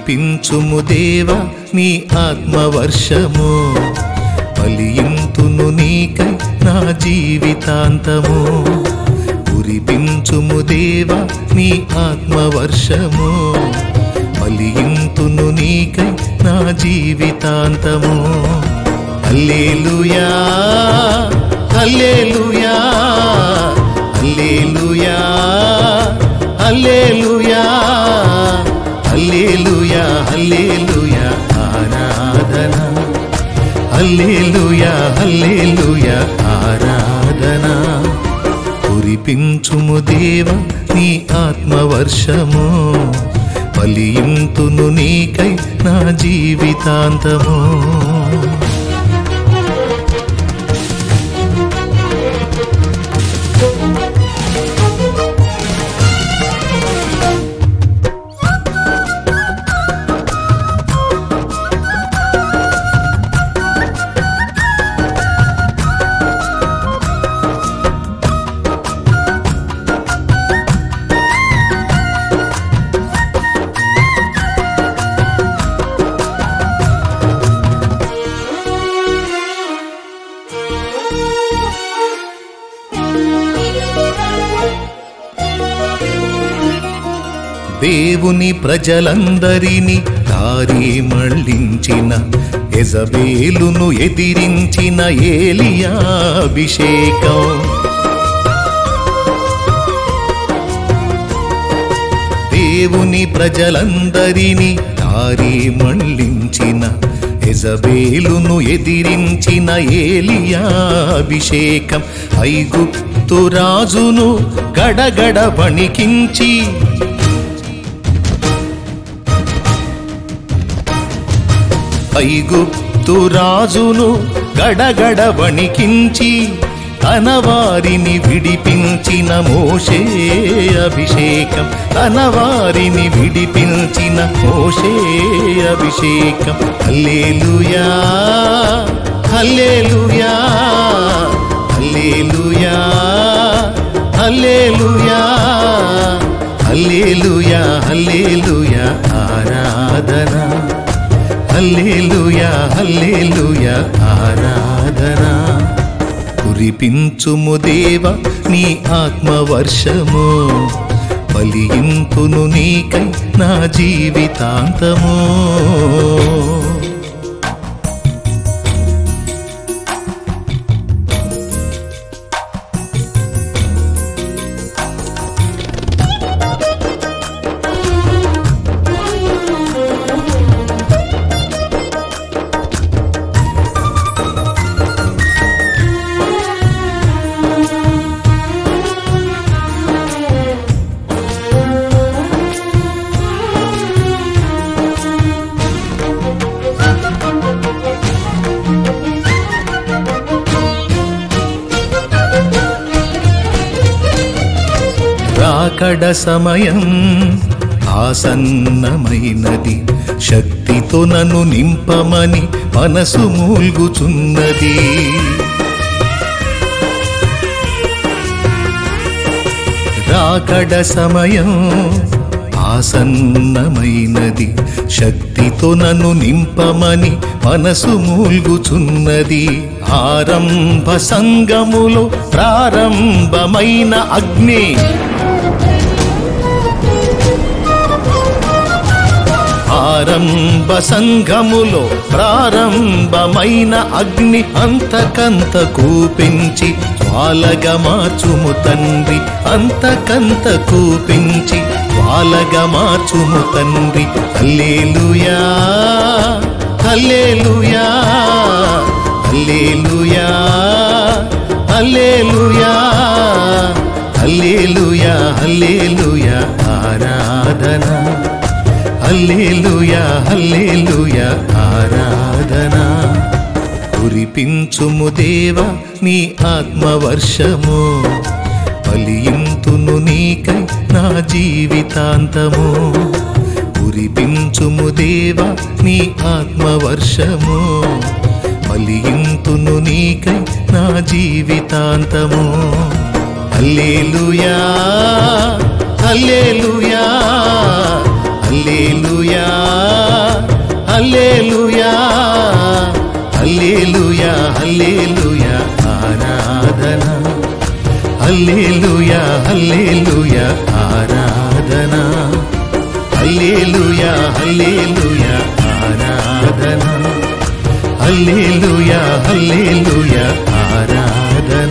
కురిపించుము దేవా నీ ఆత్మవర్షము ఫలింతును నీకై నా జీవితాంతము కురిపించుము దేవా నీ ఆత్మవర్షము ఫలింతును నీకై నా జీవితాంతము హల్లెలూయా హల్లెలూయా హల్లెలూయా హల్లెలూయా హల్లెలూయా హల్లెలూయా ఆరాధన హల్లెలూయా హల్లెలూయా ఆరాధన కురిపించుము దేవ నీ ఆత్మవర్షము ఫలింతును నీకై నా జీవితాంతము దేవుని ప్రజలందరినీ దారి మళ్ళించిన ఎజబేలును ఎదిరించిన ఏలియా అభిషేకం దేవుని ప్రజలందరినీ దారి మళ్ళించిన ఎజబేలును ఎదిరించిన ఏలియా అభిషేకం ఐగుప్తు రాజును గడగడ వణికించి ఐగుప్తు రాజును గడగడ వణికించి తన వారిని విడిపించిన మోషే అభిషేకం తన వారిని విడిపించిన మోషే అభిషేకం హల్లేలుయా హల్లేలుయా హల్లేలుయా హల్లేలుయా హల్లేలుయా హల్లేలుయా ఆరాధన హల్లేలుయా హల్లేలుయా ఆరాధన కురిపించుము దేవ నీ ఆత్మవర్షము ఫలింపును నీకై నా జీవితాంతము రాకడ సమయం ఆసన్నమైనది శక్తితో నన్ను నింపమని మనసు మూల్గుచున్నది రాకడ సమయం ఆసన్నమైనది శక్తితో నన్ను నింపమని మనసు మూల్గుచున్నది ఆరంభ సంగములో ప్రారంభమైన అగ్ని ఆరంభ సంఘములో ప్రారంభమైన అగ్ని అంతకంత కూపించి జ్వాలగా మార్చుము తండ్రి అంతకంత కూపించి జ్వాలగా మార్చుము తండ్రి హల్లేలుయా హల్లేలుయా హల్లేలుయా హల్లేలుయా హల్లేలుయా హల్లేలుయా ఆరాధన హల్లేలుయా హల్లేలుయా ఆరాధన కురిపించుము దేవా నీ ఆత్మవర్షము ఫలింతును నీకై నా జీవితాంతము కురిపించుము దేవా నీ ఆత్మవర్షము ఫలింతును నీకై నా జీవితాంతము హల్లేలుయా హల్లేలుయా హల్లేలుయా హల్లేలుయా హల్లేలుయా హల్లేలుయా ఆరాధన హల్లేలుయా హల్లేలుయా ఆరాధన హల్లేలుయా హల్లేలుయా ఆరాధన హల్లేలుయా హల్లేలుయా ఆరాధన